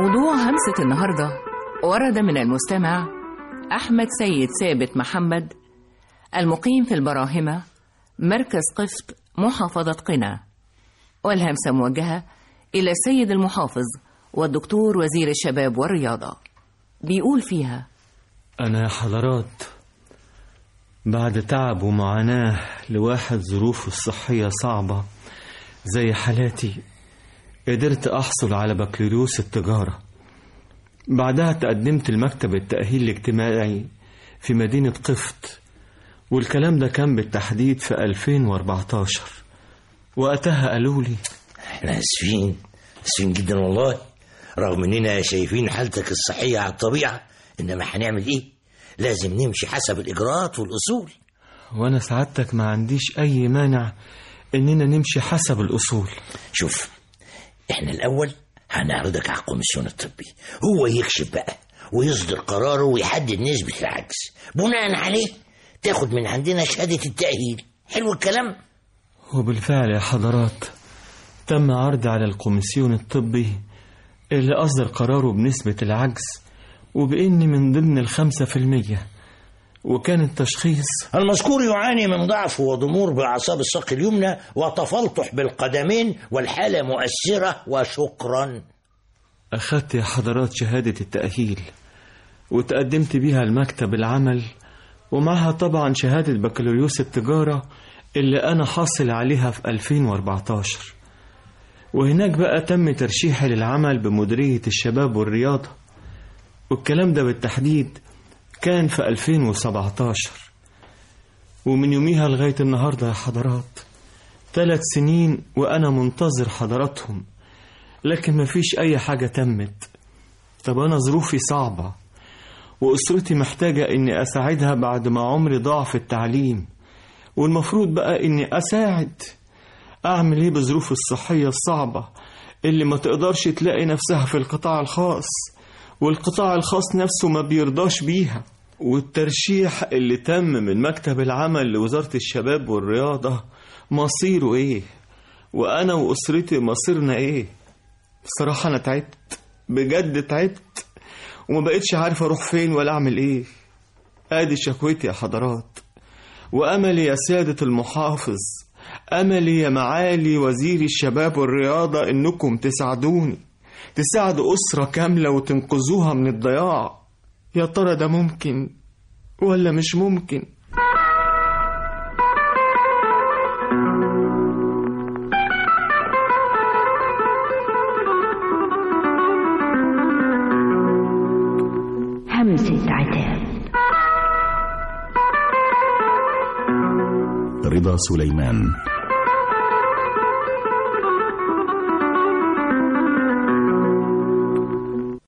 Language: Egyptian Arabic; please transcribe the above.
موضوع همسة النهاردة ورد من المستمع أحمد سيد ثابت محمد المقيم في البراهمة مركز قفط محافظة قنا والهمسة موجهة إلى السيد المحافظ والدكتور وزير الشباب والرياضة بيقول فيها أنا يا حضرات بعد تعب ومعاناة لواحد ظروفه الصحية صعبة زي حالاتي قدرت أحصل على بكالوريوس التجارة بعدها تقدمت لمكتب التأهيل الاجتماعي في مدينة قفط والكلام ده كان بالتحديد في 2014 وقتها قالوا لي احنا اسفين اسفين جدا والله رغم اننا شايفين حالتك الصحية على الطبيعة انما هنعمل ايه لازم نمشي حسب الاجراءات والاصول وأنا سعادتك ما عنديش أي مانع إننا نمشي حسب الأصول شوف احنا الاول هنعرضك على الكوميسيون الطبي هو يكشف بقى ويصدر قراره ويحدد نسبة العجز بناء عليه تاخد من عندنا شهادة التأهيل حلو الكلام وبالفعل يا حضرات تم عرض على الكوميسيون الطبي اللي أصدر قراره بنسبة العجز وبإني من ضمن الخمسة في المية وكان التشخيص المذكور يعاني من ضعف وضمور بأعصاب الساق اليمنى وتفلطح بالقدمين والحالة مؤثرة وشكرا أخدت يا حضرات شهادة التأهيل وتقدمت بيها لمكتب العمل ومعها طبعا شهادة بكالوريوس التجارة اللي أنا حاصل عليها في 2014 وهناك بقى تم ترشيحي للعمل بمديرية الشباب والرياضة والكلام ده بالتحديد كان في 2017 ومن يوميها لغاية النهاردة يا حضرات ثلاث سنين وأنا منتظر حضراتهم لكن مفيش أي حاجة تمت طب أنا ظروفي صعبة وأسرتي محتاجة إني أساعدها بعد ما عمري ضاع في التعليم والمفروض بقى إني أساعد أعمل إيه بظروف الصحية الصعبة اللي ما تقدرش تلاقي نفسها في القطاع الخاص والقطاع الخاص نفسه ما بيرضاش بيها والترشيح اللي تم من مكتب العمل لوزارة الشباب والرياضة مصيره ايه وانا واسرتي مصيرنا ايه بصراحة انا تعبت بجد تعبت وما بقتش عارف اروح فين ولا اعمل ايه ادي شكوتي يا حضرات واملي يا سيادة المحافظ املي يا معالي وزير الشباب والرياضة انكم تساعدوني تساعدوا أسرة كاملة وتنقذوها من الضياع يا ترى ده ممكن ولا مش ممكن همسة عتاب رضا سليمان